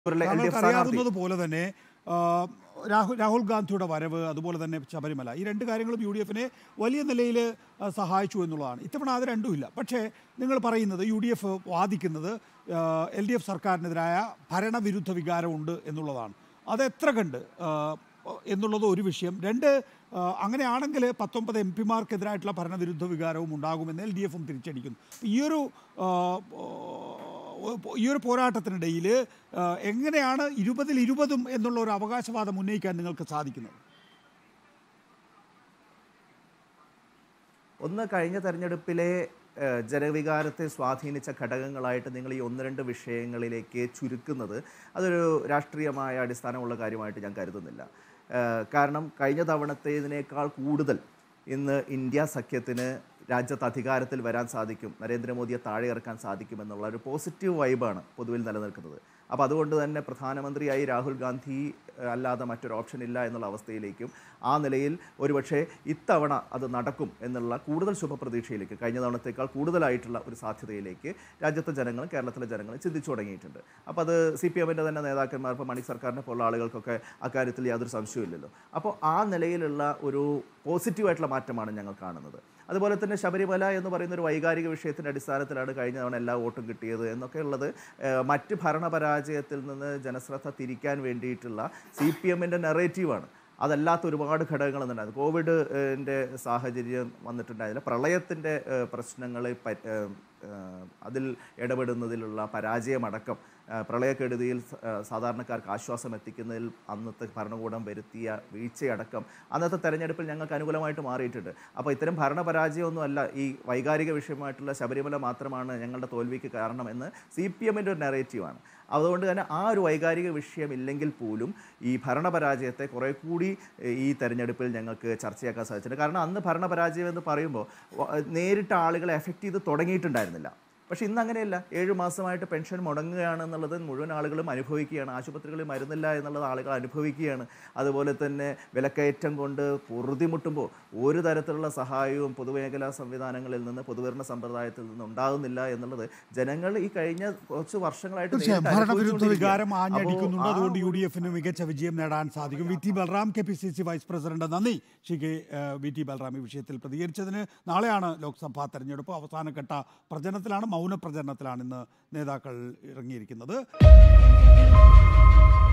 ൽ D F താങ്കൾക്ക് സ്ഥാനാർത്ഥി അറിയാവുന്നത് പോലെ തന്നെ ആ, രാഹുൽ രാഹുൽ ഗാന്ധിയുടെ വരവ് അതുപോലെ തന്നെ ശബരിമല ഈ രണ്ട് കാര്യങ്ങളും യു ഡി എഫിനെ വലിയ നിലയിൽ സഹായിച്ചു എന്നുള്ളതാണ് ഇത്തവണ അത് രണ്ടുമില്ല പക്ഷേ നിങ്ങൾ പറയുന്നത് യു ഡി എഫ് വാദിക്കുന്നത് എൽ ഡി എഫ് സർക്കാരിനെതിരായ ഭരണവിരുദ്ധ വികാരമുണ്ട് എന്നുള്ളതാണ് അത് എത്ര കണ്ട് ആ, എന്നുള്ളത് ഒരു വിഷയം രണ്ട് ആ, അങ്ങനെയാണെങ്കിൽ പത്തൊമ്പത് എം പിമാർക്കെതിരായിട്ടുള്ള ഭരണവിരുദ്ധ വികാരവും ഉണ്ടാകുമെന്ന് എൽ ഡി എഫും തിരിച്ചടിക്കുന്നു ഈ ഒരു ആ, ഈ ഒരു പോരാട്ടത്തിനിടയിൽ എങ്ങനെയാണ് ഇരുപതിൽ ഇരുപതും എന്നുള്ള ഒരു അവകാശവാദം ഉന്നയിക്കാൻ നിങ്ങൾക്ക് സാധിക്കുന്നത് ഒന്ന് കഴിഞ്ഞ തെരഞ്ഞെടുപ്പിലെ ഏഹ്, ജനവികാരത്തെ സ്വാധീനിച്ച ഘടകങ്ങളായിട്ട് നിങ്ങൾ ഈ ഒന്ന് രണ്ട് വിഷയങ്ങളിലേക്ക് ചുരുക്കുന്നത് അതൊരു രാഷ്ട്രീയമായ അടിസ്ഥാനമുള്ള കാര്യമായിട്ട് ഞാൻ കരുതുന്നില്ല ഏഹ്, കാരണം കഴിഞ്ഞ തവണത്തേതിനേക്കാൾ കൂടുതൽ ഇന്ന് ഇന്ത്യ സഖ്യത്തിന് രാജ്യത്ത് അധികാരത്തിൽ വരാൻ സാധിക്കും നരേന്ദ്രമോദിയെ താഴെ ഇറക്കാൻ സാധിക്കുമെന്നുള്ള ഒരു പോസിറ്റീവ് വൈബാണ് പൊതുവിൽ നിലനിൽക്കുന്നത് അപ്പോൾ അതുകൊണ്ട് തന്നെ പ്രധാനമന്ത്രിയായി രാഹുൽ ഗാന്ധി ഏഹ്, അല്ലാതെ മറ്റൊരു ഓപ്ഷൻ ഇല്ല എന്നുള്ള അവസ്ഥയിലേക്കും ആ നിലയിൽ ഒരുപക്ഷെ ഇത്തവണ അത് നടക്കും എന്നുള്ള കൂടുതൽ ശുഭപ്രതീക്ഷയിലേക്ക് കഴിഞ്ഞ തവണത്തേക്കാൾ കൂടുതലായിട്ടുള്ള ഒരു സാധ്യതയിലേക്ക് രാജ്യത്തെ ജനങ്ങളും കേരളത്തിലെ ജനങ്ങളും ചിന്തിച്ചു തുടങ്ങിയിട്ടുണ്ട് അപ്പോൾ അത് സി പി എമ്മിൻ്റെ തന്നെ നേതാക്കന്മാർ ഇപ്പോൾ മണി സർക്കാരിനെ പോലുള്ള ആളുകൾക്കൊക്കെ അക്കാര്യത്തിൽ യാതൊരു സംശയമില്ലല്ലോ അപ്പോൾ ആ നിലയിലുള്ള ഒരു പോസിറ്റീവായിട്ടുള്ള മാറ്റമാണ് ഞങ്ങൾ കാണുന്നത് അതുപോലെ തന്നെ ശബരിമല എന്ന് പറയുന്ന ഒരു വൈകാരിക വിഷയത്തിൻ്റെ അടിസ്ഥാനത്തിലാണ് കഴിഞ്ഞ തവണ എല്ലാ വോട്ടും കിട്ടിയത് എന്നൊക്കെ ഉള്ളത് ഏഹ്, മറ്റ് ഭരണപരാജയത്തിൽ നിന്ന് ജനശ്രദ്ധ തിരിക്കാൻ വേണ്ടിയിട്ടുള്ള സി പി എമ്മിൻ്റെ നെറേറ്റീവാണ് അതല്ലാത്ത ഒരുപാട് ഘടകങ്ങൾ ഉണ്ടായിരുന്നു കോവിഡിൻ്റെ സാഹചര്യം വന്നിട്ടുണ്ടായിരുന്നില്ല പ്രളയത്തിൻ്റെ പ്രശ്നങ്ങൾ അതിൽ ഇടപെടുന്നതിലുള്ള പരാജയമടക്കം ആ, പ്രളയക്കെടുതിയിൽ സ- ആ, സാധാരണക്കാർക്ക് ആശ്വാസം എത്തിക്കുന്നതിൽ അന്നത്തെ ഭരണകൂടം വരുത്തിയ വീഴ്ചയടക്കം അന്നത്തെ തെരഞ്ഞെടുപ്പിൽ ഞങ്ങൾക്ക് അനുകൂലമായിട്ട് മാറിയിട്ടുണ്ട് അപ്പോൾ ഇത്തരം ഭരണപരാജയമൊന്നുമല്ല ഈ വൈകാരിക വിഷയമായിട്ടുള്ള ശബരിമല മാത്രമാണ് ഞങ്ങളുടെ തോൽവിക്ക് കാരണമെന്ന് സി പി എമ്മിൻ്റെ ഒരു നെറേറ്റീവാണ് അതുകൊണ്ട് തന്നെ ആ ഒരു വൈകാരിക വിഷയമില്ലെങ്കിൽ പോലും ഈ ഭരണപരാജയത്തെ കുറേ കൂടി ഏഹ്, ഈ തെരഞ്ഞെടുപ്പിൽ ഞങ്ങൾക്ക് ചർച്ചയാക്കാൻ സാധിച്ചിട്ടുണ്ട് കാരണം അന്ന് ഭരണപരാജയം എന്ന് പറയുമ്പോൾ വ- നേരിട്ട് ആളുകളെ എഫക്റ്റ് ചെയ്ത് തുടങ്ങിയിട്ടുണ്ടായിരുന്നില്ല പക്ഷേ ഇന്ന് അങ്ങനെയല്ല ഏഴ് മാസമായിട്ട് പെൻഷൻ മുടങ്ങുകയാണെന്നുള്ളത് മുഴുവൻ ആളുകളും അനുഭവിക്കുകയാണ് ആശുപത്രികളിൽ മരുന്നില്ല എന്നുള്ളത് ആളുകൾ അനുഭവിക്കുകയാണ് അതുപോലെ തന്നെ വിലക്കയറ്റം കൊണ്ട് പൊറുതിമുട്ടുമ്പോൾ ഒരു തരത്തിലുള്ള സഹായവും പൊതുമേഖലാ സംവിധാനങ്ങളിൽ നിന്ന് പൊതുവിതരണ സമ്പ്രദായത്തിൽ നിന്ന് ഉണ്ടാകുന്നില്ല എന്നുള്ളത് ജനങ്ങൾ ഈ കഴിഞ്ഞ കുറച്ച് വർഷങ്ങളായിട്ട് തീർച്ചയായും നേരിട്ട് ഭരണവിരുദ്ധ വികാരം അനുഭവിച്ചുകൊണ്ടിരിക്കുകയാണ്. ആഞ്ഞടിക്കുന്നുണ്ട് അപ്പോൾ ആ അതുകൊണ്ട് യു ഡി എഫിന് മികച്ച വിജയം നേടാൻ സാധിക്കും V T Balram K P C C vice president നന്ദി ശ്രീ കെ ഏഹ്, വി ടി ബൽറാം ഈ വിഷയത്തിൽ പ്രതികരിച്ചതിന് നാളെയാണ് ലോക്സഭാ തെരഞ്ഞെടുപ്പ് അവസാനഘട്ട പ്രചരണത്തിലാണ് മൗന പ്രചരണത്തിലാണ് ഇന്ന് നേതാക്കൾ ഇറങ്ങിയിരിക്കുന്നത്